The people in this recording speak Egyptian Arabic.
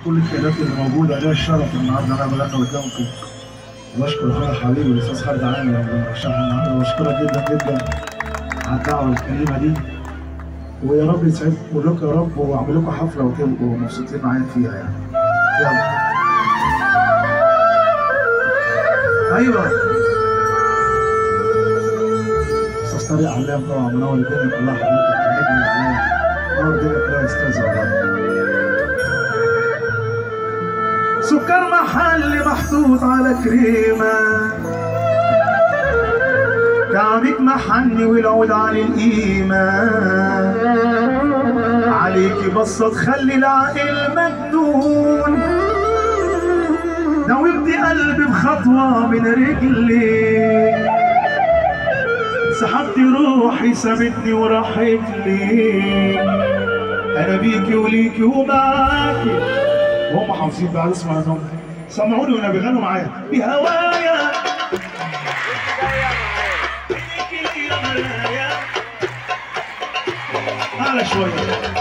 كل القيادات اللي موجوده ليا الشرف النهارده انا بغني قدامكم واشكر اخويا حبيبي الاستاذ خالد عامر اللي رشحني النهارده واشكرك جدا جدا على الدعوه الكريمه دي ويا رب يسعدكم كلكم يا رب واعمل لكم حفله وتبقوا مبسوطين معايا فيها يعني يلا ايوه استاذ طارق علام طبعا منور الدنيا كلها حضرتك نجم الاعلام منور الدنيا كلها يا استاذ والله سكر محل محطوط على كريمة كعبك محني والعود على القيمة عليكي بصة تخلي العقل مجنون ناوبتي قلبي بخطوة من رجلي سحبتي روحي سابتني وراحت لي انا بيكي وليكي ومعاكي وهم حافظين بقى اسمع انهم سمعوني وانا بيغنوا معايا بهوايا اعلى شويه